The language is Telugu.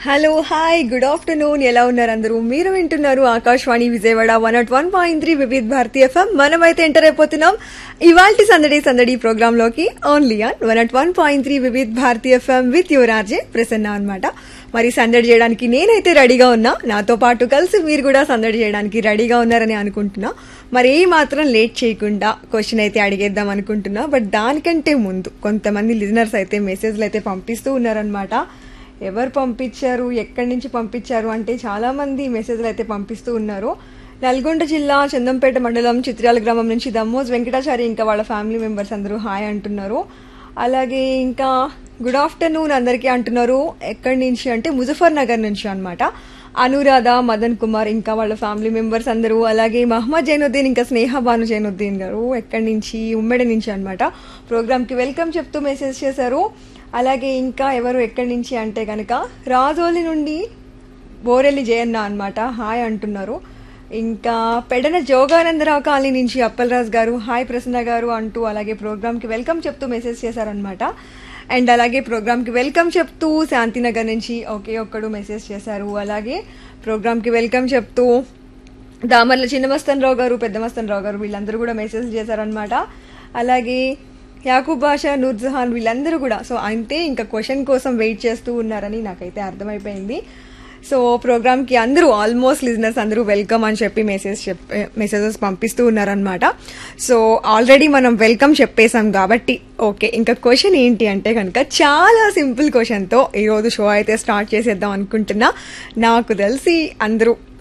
హలో హాయ్ గుడ్ ఆఫ్టర్నూన్ ఎలా ఉన్నారు అందరూ మీరు వింటున్నారు Akashvani Vijayawada one not one point three Vividh Bharati FM మనమైతే ఎంటర్ అయిపోతున్నాం ఇవాల్టి సందడి సందడి ప్రోగ్రామ్ లోకి only on one not one point three Vividh Bharati FM with your RJ Prasanna అనమాట మరి సందడి చేయడానికి నేనైతే రెడీగా ఉన్నా నాతో పాటు కలిసి మీరు కూడా సందడి చేయడానికి రెడీగా ఉన్నారని అనుకుంటున్నా మరి ఏ మాత్రం లేట్ చేయకుండా క్వశ్చన్ అయితే అడిగేద్దాం అనుకుంటున్నా బట్ దానికంటే ముందు కొంతమంది లిజనర్స్ అయితే మెసేజ్లు అయితే పంపిస్తూ ఉన్నారనమాట ఎవరు పంపించారు ఎక్కడి నుంచి పంపించారు అంటే చాలా మంది మెసేజ్లు అయితే పంపిస్తూ ఉన్నారు నల్గొండ జిల్లా చందంపేట మండలం చిత్రాల గ్రామం నుంచి దమ్మోజ్ వెంకటాచారి ఇంకా వాళ్ళ ఫ్యామిలీ మెంబర్స్ అందరూ హాయ్ అంటున్నారు అలాగే ఇంకా గుడ్ ఆఫ్టర్నూన్ అందరికీ అంటున్నారు ఎక్కడి నుంచి అంటే ముజఫర్ నగర్ నుంచి అనమాట అనురాధ మదన్ కుమార్ ఇంకా వాళ్ళ ఫ్యామిలీ మెంబర్స్ అందరూ అలాగే మహమ్మద్ జైనుద్దీన్ ఇంకా స్నేహ భాను జైనుద్దీన్ గారు ఎక్కడి నుంచి ఉమ్మడి నుంచి అనమాట ప్రోగ్రామ్కి వెల్కమ్ చెప్తూ మెసేజ్ చేశారు అలాగే ఇంకా ఎవరు ఎక్కడి నుంచి అంటే కనుక రాజోలి నుండి బోరెల్లి జయన్న అనమాట హాయ్ అంటున్నారు ఇంకా పెడన జోగానందరావు కాలనీ నుంచి అప్పలరాజు గారు హాయ్ ప్రసన్న గారు అంటూ అలాగే ప్రోగ్రామ్కి వెల్కమ్ చెప్తూ మెసేజ్ చేశారనమాట అండ్ అలాగే ప్రోగ్రామ్కి వెల్కమ్ చెప్తూ శాంతినగర్ నుంచి ఒకే ఒక్కడు మెసేజ్ చేశారు అలాగే ప్రోగ్రామ్కి వెల్కమ్ చెప్తూ దామర్ల చిన్నమస్తన్ రావు గారు పెద్దమస్తన్ రావు గారు వీళ్ళందరూ కూడా మెసేజ్ చేశారనమాట అలాగే యాకూబ్ బాషా నూర్జహాన్ వీళ్ళందరూ కూడా సో అంటే ఇంకా క్వశ్చన్ కోసం వెయిట్ చేస్తూ ఉన్నారని నాకైతే అర్థమైపోయింది సో ప్రోగ్రామ్కి అందరూ ఆల్మోస్ట్ లిజనర్స్ అందరూ వెల్కమ్ అని చెప్పి మెసేజ్ చెప్పే మెసేజెస్ పంపిస్తూ ఉన్నారనమాట సో ఆల్రెడీ మనం వెల్కమ్ చెప్పేశాం కాబట్టి ఓకే ఇంకా క్వశ్చన్ ఏంటి అంటే కనుక చాలా సింపుల్ క్వశ్చన్తో ఈరోజు షో అయితే స్టార్ట్ చేసేద్దాం అనుకుంటున్నా నాకు తెలిసి అందరూ